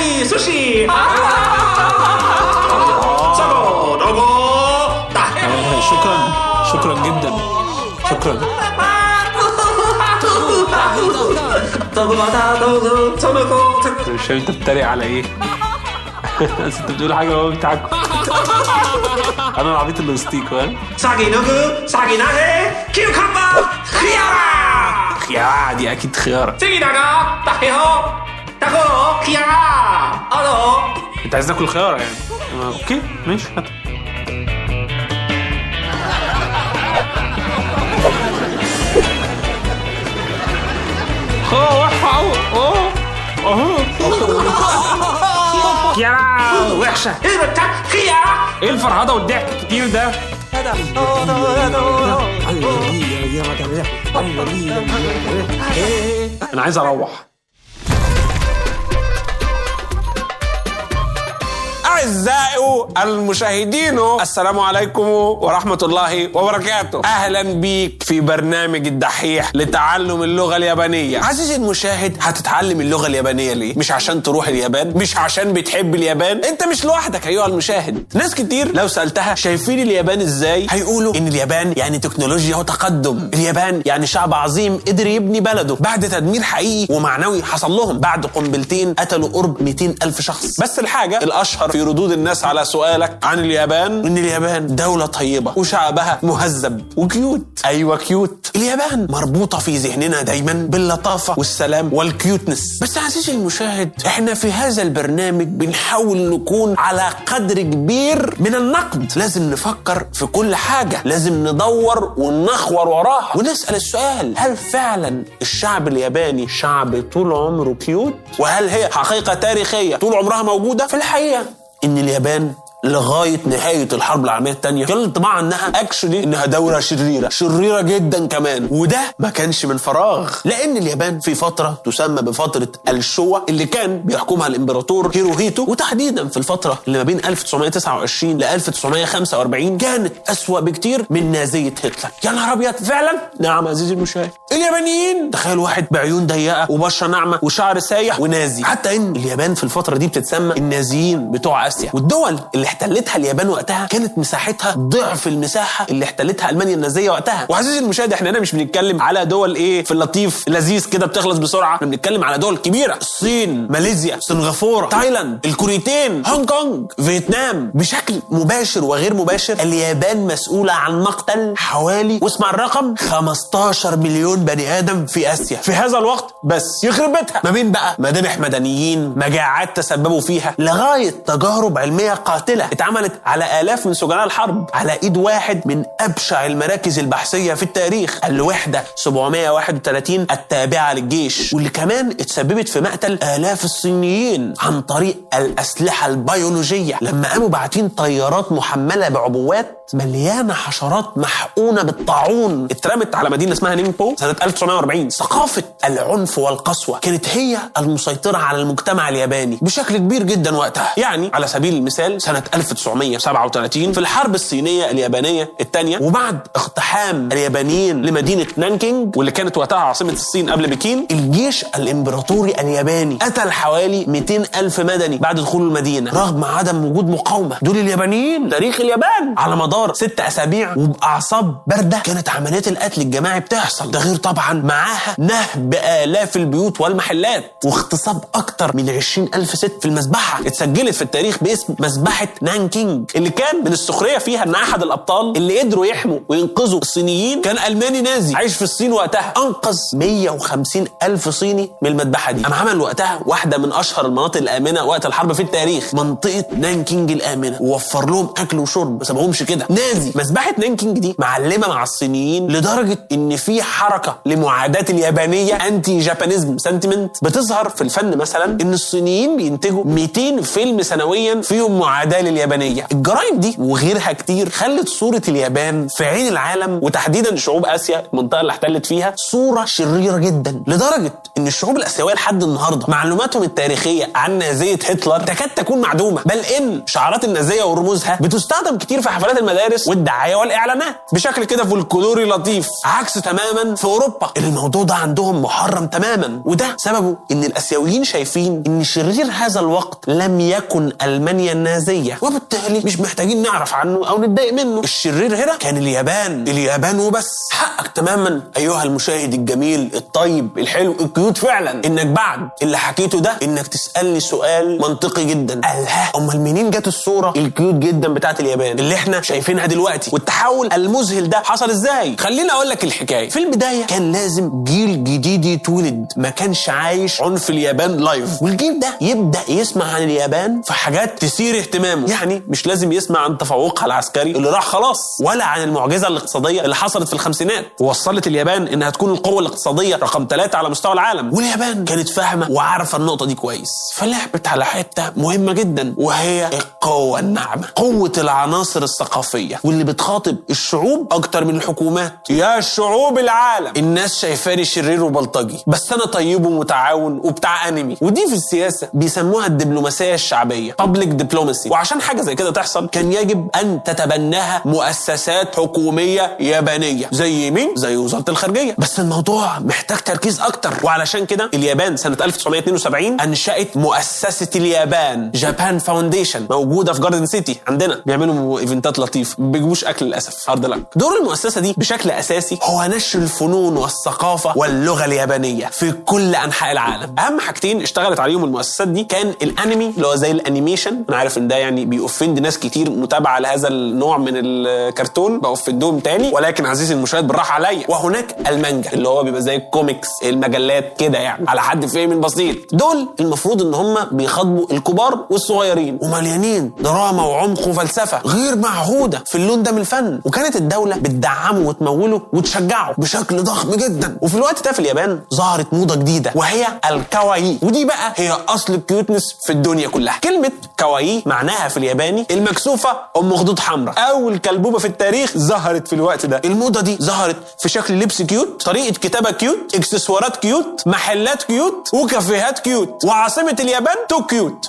هاي سوشي سابو دوغو آه، شكرا شكرا جدا شكرا انت مش فاهم انت بتتريق على ايه بس انت بتقول حاجه وهو بيضحك انا العبيط اللي وسطيك فاهم 사기 누구 사기 나해 키우칸바 키아라 خيارة دي اكيد خيارة 쟁이다가 따해호 따고 키아라 어너 انت عايز تاكل خيارة يعني آه، اوكي ماشي هات اه وحشة أوي. اه اه يا وحشة 일본 딱 키아라 ايه الفرهدة والضحك الكتير ده؟ انا عايز اروح أعزائي المشاهدين السلام عليكم ورحمة الله وبركاته أهلا بيك في برنامج الدحيح لتعلم اللغة اليابانية عزيزي المشاهد هتتعلم اللغة اليابانية ليه؟ مش عشان تروح اليابان مش عشان بتحب اليابان انت مش لوحدك أيها المشاهد ناس كتير لو سألتها شايفين اليابان ازاي هيقولوا ان اليابان يعني تكنولوجيا وتقدم اليابان يعني شعب عظيم قدر يبني بلده بعد تدمير حقيقي ومعنوي حصل لهم بعد قنبلتين قتلوا قرب 200 ألف شخص بس الحاجة الأشهر في ردود الناس على سؤالك عن اليابان ان اليابان دولة طيبة وشعبها مهذب وكيوت ايوه كيوت اليابان مربوطة في ذهننا دايما باللطافة والسلام والكيوتنس بس عزيزي المشاهد احنا في هذا البرنامج بنحاول نكون على قدر كبير من النقد لازم نفكر في كل حاجة لازم ندور ونخور وراها ونسأل السؤال هل فعلا الشعب الياباني شعب طول عمره كيوت وهل هي حقيقة تاريخية طول عمرها موجودة في الحقيقة ان اليابان لغايه نهايه الحرب العالميه الثانيه كان الانطباع عنها اكشلي انها دوله شريره شريره جدا كمان وده ما كانش من فراغ لان اليابان في فتره تسمى بفتره الشوا اللي كان بيحكمها الامبراطور هيروهيتو وتحديدا في الفتره اللي ما بين 1929 ل 1945 كانت اسوا بكتير من نازيه هتلر يا نهار ابيض فعلا نعم عزيزي المشاهد اليابانيين تخيل واحد بعيون ضيقه وبشره ناعمه وشعر سايح ونازي حتى ان اليابان في الفتره دي بتتسمى النازيين بتوع اسيا والدول اللي احتلتها اليابان وقتها كانت مساحتها ضعف المساحه اللي احتلتها المانيا النازيه وقتها وعزيزي المشاهد احنا هنا مش بنتكلم على دول ايه في اللطيف لذيذ كده بتخلص بسرعه احنا بنتكلم على دول كبيره الصين ماليزيا سنغافوره تايلاند الكوريتين هونج كونج فيتنام بشكل مباشر وغير مباشر اليابان مسؤوله عن مقتل حوالي واسمع الرقم 15 مليون بني ادم في اسيا في هذا الوقت بس يخرب بيتها ما بين بقى مذابح مدنيين مجاعات تسببوا فيها لغايه تجارب علميه قاتله اتعملت على الاف من سجناء الحرب على ايد واحد من ابشع المراكز البحثيه في التاريخ الوحده 731 التابعه للجيش واللي كمان اتسببت في مقتل الاف الصينيين عن طريق الاسلحه البيولوجيه لما قاموا باعتين طيارات محمله بعبوات مليانه حشرات محقونه بالطاعون اترمت على مدينه اسمها نيمبو سنه 1940 ثقافه العنف والقسوه كانت هي المسيطره على المجتمع الياباني بشكل كبير جدا وقتها يعني على سبيل المثال سنه 1937 في الحرب الصينيه اليابانيه الثانيه وبعد اقتحام اليابانيين لمدينه نانكينج واللي كانت وقتها عاصمه الصين قبل بكين الجيش الامبراطوري الياباني قتل حوالي 200 الف مدني بعد دخول المدينه رغم عدم وجود مقاومه دول اليابانيين تاريخ اليابان على مدار ست اسابيع وباعصاب بارده كانت عمليات القتل الجماعي بتحصل ده غير طبعا معاها نهب الاف البيوت والمحلات واغتصاب اكتر من 20 الف ست في المذبحه اتسجلت في التاريخ باسم مذبحه نانكينج اللي كان من السخريه فيها ان احد الابطال اللي قدروا يحموا وينقذوا الصينيين كان الماني نازي عايش في الصين وقتها انقذ 150 الف صيني من المذبحه دي قام عمل وقتها واحده من اشهر المناطق الامنه وقت الحرب في التاريخ منطقه نانكينج الامنه ووفر لهم اكل وشرب ما سابهمش كده نازي مذبحه نانكينج دي معلمه مع الصينيين لدرجه ان في حركه لمعاداه اليابانيه انتي جابانيزم سنتمنت بتظهر في الفن مثلا ان الصينيين بينتجوا 200 فيلم سنويا فيهم معاداه لليابانيه الجرائم دي وغيرها كتير خلت صوره اليابان في عين العالم وتحديدا شعوب اسيا المنطقه اللي احتلت فيها صوره شريره جدا لدرجه ان الشعوب الاسيويه لحد النهارده معلوماتهم التاريخيه عن نازيه هتلر تكاد تكون معدومه بل ان شعارات النازيه ورموزها بتستخدم كتير في حفلات المدارس والدعايه والاعلانات بشكل كده فولكلوري لطيف عكس تماما في اوروبا اللي الموضوع ده عندهم محرم تماما وده سببه ان الاسيويين شايفين ان شرير هذا الوقت لم يكن المانيا النازيه وبالتالي مش محتاجين نعرف عنه او نتضايق منه الشرير هنا كان اليابان اليابان وبس حقك تماما ايها المشاهد الجميل الطيب الحلو الكيوت فعلا انك بعد اللي حكيته ده انك تسالني سؤال منطقي جدا الله امال منين جت الصوره الكيوت جدا بتاعت اليابان اللي احنا شايفينها دلوقتي والتحول المذهل ده حصل ازاي خليني اقول لك الحكايه في البدايه كان لازم جيل جديد يتولد ما كانش عايش عنف اليابان لايف والجيل ده يبدا يسمع عن اليابان في حاجات تثير اهتمامه يعني مش لازم يسمع عن تفوقها العسكري اللي راح خلاص ولا عن المعجزه الاقتصاديه اللي حصلت في الخمسينات ووصلت اليابان انها تكون القوه الاقتصاديه رقم ثلاثة على مستوى العالم واليابان كانت فاهمه وعارفه النقطه دي كويس فلعبت على حته مهمه جدا وهي القوه الناعمه قوه العناصر الثقافيه واللي بتخاطب الشعوب اكتر من الحكومات يا شعوب العالم الناس شايفاني شرير وبلطجي بس انا طيب ومتعاون وبتاع انمي ودي في السياسه بيسموها الدبلوماسيه الشعبيه بابليك دبلوماسي وعشان حاجه زي كده تحصل كان يجب ان تتبناها مؤسسات حكوميه يابانيه زي مين زي وزاره الخارجيه بس الموضوع محتاج تركيز اكتر وعلشان كده اليابان سنه 1972 انشات مؤسسه اليابان جابان فاونديشن موجوده في جاردن سيتي عندنا بيعملوا ايفنتات لطيف ما بيجيبوش اكل للاسف هارد لك دور المؤسسه دي بشكل اساسي هو نشر الفنون والثقافه واللغه اليابانيه في كل انحاء العالم اهم حاجتين اشتغلت عليهم المؤسسات دي كان الانمي اللي هو زي الانيميشن انا عارف ان ده يعني بيوفند ناس كتير متابعه لهذا النوع من الكرتون بوفندهم تاني ولكن عزيزي المشاهد بالراحه عليا وهناك المانجا اللي هو بيبقى زي الكوميكس المجلات كده يعني على حد فهم بسيط دول المفروض ان هم بيخاطبوا الكبار والصغيرين ومليانين دراما وعمق وفلسفه غير معهوده في اللون ده من الفن وكانت الدوله بتدعمه وتموله وتشجعه بشكل ضخم جدا وفي الوقت ده في اليابان ظهرت موضه جديده وهي الكوايي ودي بقى هي اصل الكيوتنس في الدنيا كلها كلمه كوايي معناها في الياباني المكسوفه ام خدود حمراء اول كلبوبه في التاريخ ظهرت في الوقت ده الموضه دي ظهرت في شكل لبس كيوت طريقه كتابه كيوت اكسسوارات كيوت محلات كيوت وكافيهات كيوت وعاصمه اليابان توكيوت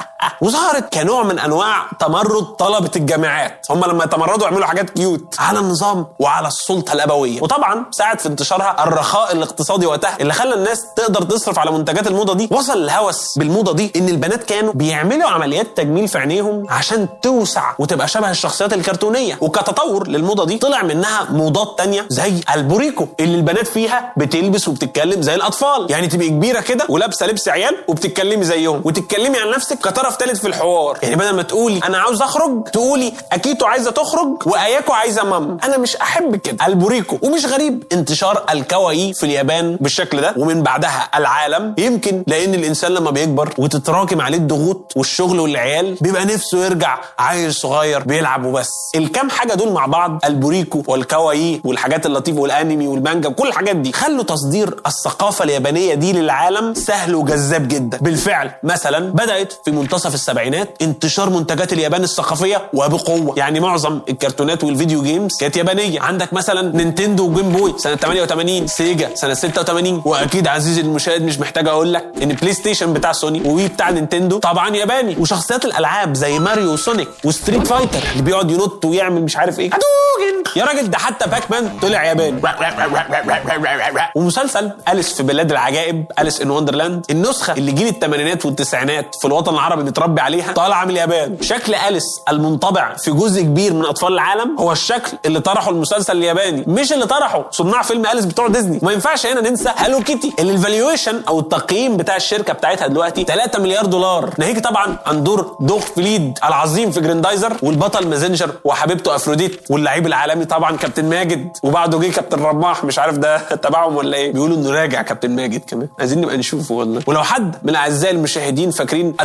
وظهرت كنوع من انواع تمرد طلبه الجامعات هم لما يتمردوا يعملوا حاجات كيوت على النظام وعلى السلطه الابويه وطبعا ساعد في انتشارها الرخاء الاقتصادي وقتها اللي خلى الناس تقدر تصرف على منتجات الموضه دي وصل الهوس بالموضه دي ان البنات كانوا بيعملوا عمليات تجميل في عينيهم عشان توسع وتبقى شبه الشخصيات الكرتونيه وكتطور للموضه دي طلع منها موضات تانية زي البوريكو اللي البنات فيها بتلبس وبتتكلم زي الاطفال يعني تبقي كبيره كده ولابسه لبس عيال وبتتكلمي زيهم وتتكلمي عن نفسك كطرف ثالث في الحوار يعني بدل ما تقولي انا عاوز اخرج تقولي اكيتو عايزه تخرج واياكو عايزه مام انا مش احب كده البوريكو ومش غريب انتشار الكواي في اليابان بالشكل ده ومن بعدها العالم يمكن لان الانسان لما بيكبر وتتراكم عليه الضغوط والشغل والعيال بيبقى نفسه يرجع عيل صغير بيلعب وبس الكام حاجه دول مع بعض البوريكو والكواي والحاجات اللطيفه والانمي والمانجا وكل الحاجات دي خلوا تصدير الثقافه اليابانيه دي للعالم سهل وجذاب جدا بالفعل مثلا بدات في منتصف السبعينات انتشار منتجات اليابان الثقافيه وبقوه يعني معظم الكرتونات والفيديو جيمز كانت يابانيه عندك مثلا نينتندو وجيم بوي سنه 88 سيجا سنه 86 واكيد عزيزي المشاهد مش محتاج اقول لك ان بلاي ستيشن بتاع سوني ووي بتاع نينتندو طبعا ياباني وشخصيات الالعاب زي ماريو وسونيك وستريت فايتر اللي بيقعد ينط ويعمل مش عارف ايه هدوجن يا راجل ده حتى باك مان طلع ياباني ومسلسل أليس في بلاد العجائب أليس ان وندرلاند النسخه اللي جيل الثمانينات والتسعينات في الوطن العربي متربي عليها طالعه من اليابان شكل أليس المنطبع في جزء كبير من اطفال العالم هو الشكل اللي طرحه المسلسل الياباني مش اللي طرحه صناع فيلم أليس بتوع ديزني ما ينفعش هنا ننسى هالو كيتي اللي الفالويشن او التقييم بتاع الشركه بتاعتها دلوقتي 3 مليار دولار ناهيك طبعا عن دور دوغ فليد العظيم في جريندايزر والبطل مازنجر وحبيبته افروديت واللعيب العالمي طبعا كابتن ماجد وبعده جه كابتن رماح مش عارف ده تبعهم ولا ايه بيقولوا انه راجع كابتن ماجد كمان عايزين نبقى نشوفه والله ولو حد من اعزائي المشاهدين فاكرين التماجوج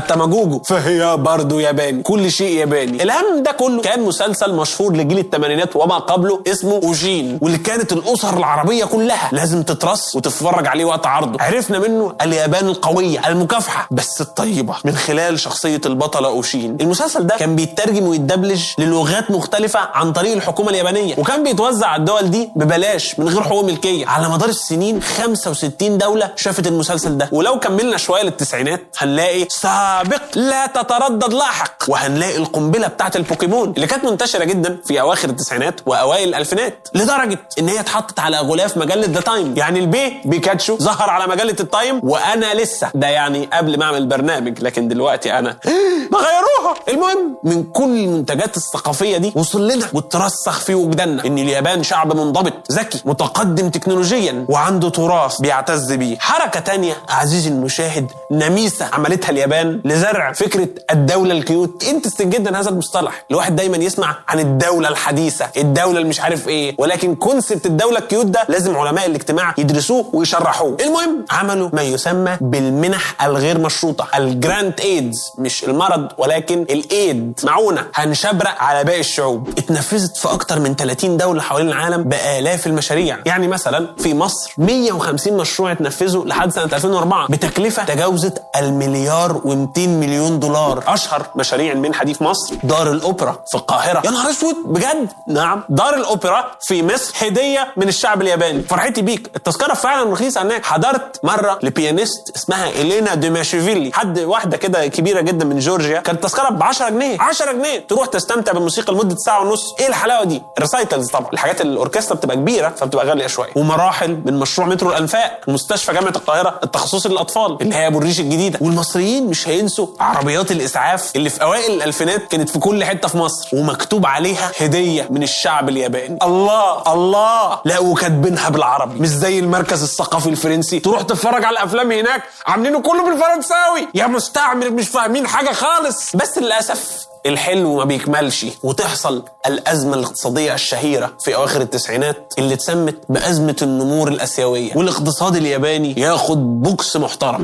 اللوجو فهي برضه ياباني كل شيء ياباني الهم ده كله كان مسلسل مشهور لجيل الثمانينات وما قبله اسمه اوجين واللي كانت الاسر العربيه كلها لازم تترص وتتفرج عليه وقت عرضه عرفنا منه اليابان القويه المكافحه بس الطيبه من خلال شخصيه البطله اوشين المسلسل ده كان بيترجم ويتدبلج للغات مختلفه عن طريق الحكومه اليابانيه وكان بيتوزع على الدول دي ببلاش من غير حقوق ملكيه على مدار السنين 65 دوله شافت المسلسل ده ولو كملنا شويه للتسعينات هنلاقي سابق لا تتردد لاحق وهنلاقي القنبله بتاعت البوكيمون اللي كانت منتشره جدا في اواخر التسعينات واوائل الالفينات لدرجه ان هي اتحطت على غلاف مجله ذا تايم يعني البي بيكاتشو ظهر على مجله التايم وانا لسه ده يعني قبل ما اعمل برنامج لكن دلوقتي انا ما غيروها المهم من كل المنتجات الثقافيه دي وصل لنا وترسخ في وجداننا ان اليابان شعب منضبط ذكي متقدم تكنولوجيا وعنده تراث بيعتز بيه حركه تانية عزيزي المشاهد نميسه عملتها اليابان لزرع فكره الدوله الكيوت انترستنج جدا هذا المصطلح الواحد دايما يسمع عن الدوله الحديثه الدوله اللي مش عارف ايه ولكن كونسبت الدوله الكيوت ده لازم علماء الاجتماع يدرسوه ويشرحوه المهم عملوا ما يسمى بالمنح الغير مشروطه الجراند ايدز مش المرض ولكن الايد معونه هنشبرق على باقي الشعوب اتنفذت في اكتر من 30 دوله حوالين العالم بالاف المشاريع يعني مثلا في مصر 150 مشروع اتنفذوا لحد سنه 2004 بتكلفه تجاوزت المليار و200 مليون دولار اشهر مشاريع المنحه دي في مصر دار الاوبرا في القاهره يا نهار اسود بجد نعم دار الاوبرا في مصر هديه من الشعب الياباني فرحتي بيك التذكره فعلا رخيصه هناك حضرت مره لبيانيست اسمها الينا دوماشيفيلي حد واحده كده كبيره جدا من جورجيا كانت التذكره ب 10 جنيه 10 جنيه تروح تستمتع بالموسيقى لمده ساعه ونص ايه الحلاوه دي الريسايتلز طبعا الحاجات اللي الاوركسترا بتبقى كبيره فبتبقى غاليه شويه ومراحل من مشروع مترو الانفاق مستشفى جامعه القاهره التخصصي للاطفال اللي هي ابو الريش الجديده والمصريين مش هينسوا عربيات الاسعاف اللي في اوائل الالفينات كانت في كل حته في مصر ومكتوب عليها هديه من الشعب الياباني الله الله لا وكاتبينها بالعربي مش زي المركز الثقافي الفرنسي تروح تتفرج على الافلام هناك عاملينه كله بالفرنساوي يا مستعمر مش فاهمين حاجه خالص بس للاسف الحلو ما بيكملش وتحصل الأزمة الاقتصادية الشهيرة في أواخر التسعينات اللي اتسمت بأزمة النمور الآسيوية والاقتصاد الياباني ياخد بوكس محترم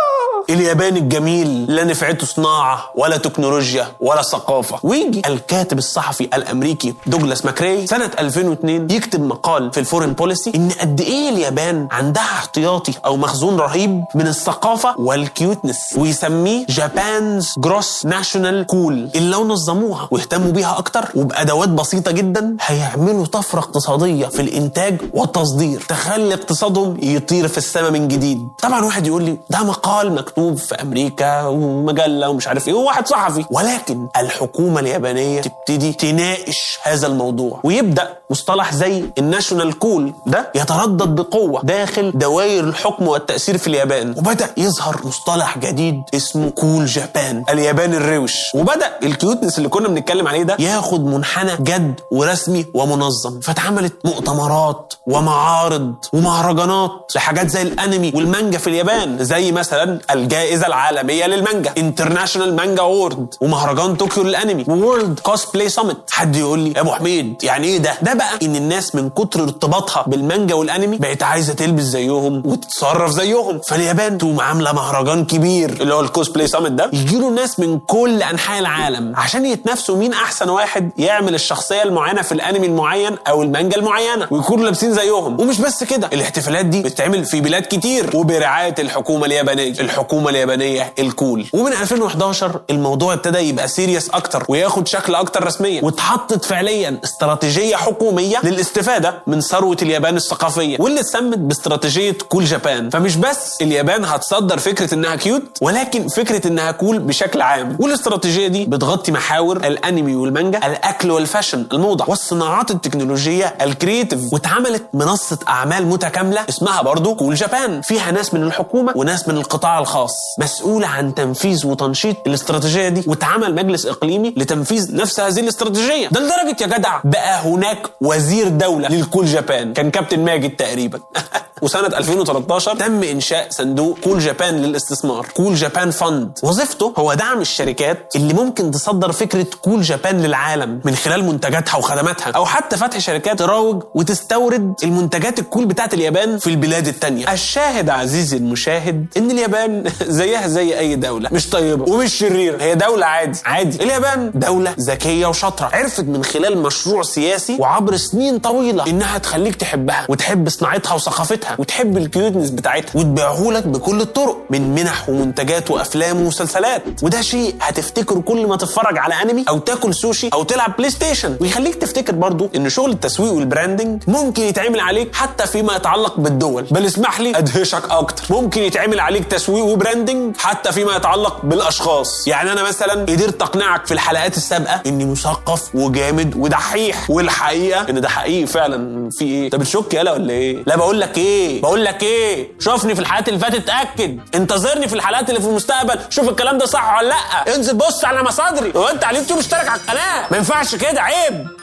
اليابان الجميل لا نفعته صناعة ولا تكنولوجيا ولا ثقافة ويجي الكاتب الصحفي الأمريكي دوغلاس ماكري سنة 2002 يكتب مقال في الفورين بوليسي إن قد إيه اليابان عندها احتياطي أو مخزون رهيب من الثقافة والكيوتنس ويسميه جابانز جروس ناشونال كول اللي لو نظموها واهتموا بيها أكتر وبأدوات بسيطة جدا هيعملوا طفرة اقتصادية في الإنتاج والتصدير تخلي اقتصادهم يطير في السماء من جديد طبعا واحد يقول لي ده مقال مكتوب في امريكا ومجله ومش عارف ايه وواحد صحفي ولكن الحكومه اليابانيه تبتدي تناقش هذا الموضوع ويبدا مصطلح زي الناشونال كول ده يتردد بقوه داخل دوائر الحكم والتاثير في اليابان وبدا يظهر مصطلح جديد اسمه كول جابان اليابان الروش وبدا الكيوتنس اللي كنا بنتكلم عليه ده ياخد منحنى جد ورسمي ومنظم فاتعملت مؤتمرات ومعارض ومهرجانات لحاجات زي الانمي والمانجا في اليابان زي مثلا الجائزه العالميه للمانجا انترناشونال مانجا وورد ومهرجان طوكيو للانمي وورلد كوسبلاي سمت حد يقول لي يا ابو حميد يعني ايه ده ده بقى ان الناس من كتر ارتباطها بالمانجا والانمي بقت عايزه تلبس زيهم وتتصرف زيهم فاليابان تقوم عامله مهرجان كبير اللي هو الكوسبلاي سمت ده يجي له ناس من كل انحاء العالم عشان يتنافسوا مين احسن واحد يعمل الشخصيه المعينه في الانمي المعين او المانجا المعينه ويكونوا لابسين زيهم ومش بس كده الاحتفالات دي بتتعمل في بلاد كتير وبرعايه الحكومه اليابانيه الحكومه اليابانيه الكول ومن 2011 الموضوع ابتدى يبقى سيريس اكتر وياخد شكل اكتر رسميا واتحطت فعليا استراتيجيه حكوميه للاستفاده من ثروه اليابان الثقافيه واللي اتسمت باستراتيجيه كول جابان فمش بس اليابان هتصدر فكره انها كيوت ولكن فكره انها كول بشكل عام والاستراتيجيه دي بتغطي محاور الانمي والمانجا الاكل والفاشن الموضه والصناعات التكنولوجيه الكرييتيف واتعملت منصه اعمال متكامله اسمها برضو كول جابان فيها ناس من الحكومه وناس من القطاع الخاص مسؤوله عن تنفيذ وتنشيط الاستراتيجيه دي واتعمل مجلس اقليمي لتنفيذ نفس هذه الاستراتيجيه ده لدرجه يا جدع بقى هناك وزير دوله للكول جابان كان كابتن ماجد تقريبا وسنه 2013 تم انشاء صندوق كول جابان للاستثمار كول جابان فند وظيفته هو دعم الشركات اللي ممكن تصدر فكره كول جابان للعالم من خلال منتجاتها وخدماتها او حتى فتح شركات تروج وتستورد المنتجات الكول بتاعت اليابان في البلاد التانية الشاهد عزيزي المشاهد ان اليابان زيها زي اي دوله مش طيبه ومش شريره هي دوله عادي عادي اليابان دوله ذكيه وشاطره عرفت من خلال مشروع سياسي وعبر سنين طويله انها تخليك تحبها وتحب صناعتها وثقافتها وتحب الكيوتنس بتاعتها وتبيعهولك بكل الطرق من منح ومنتجات وافلام ومسلسلات وده شيء هتفتكره كل ما تتفرج على انمي او تاكل سوشي او تلعب بلاي ستيشن ويخليك تفتكر برضو ان شغل التسويق والبراندنج ممكن يتعمل عليك حتى فيما يتعلق بالدول بل اسمح لي ادهشك اكتر ممكن يتعمل عليك تسويق وبراندنج حتى فيما يتعلق بالاشخاص يعني انا مثلا قدرت اقنعك في الحلقات السابقه اني مثقف وجامد ودحيح والحقيقه ان ده حقيقي فعلا في ايه انت بتشك يالا ولا ايه لا بقول لك ايه بقول لك ايه شوفني في الحلقات اللي فاتت اتاكد انتظرني في الحلقات اللي في المستقبل شوف الكلام ده صح ولا لا انزل بص على مصادري هو انت على اليوتيوب اشترك على القناه ما ينفعش كده عيب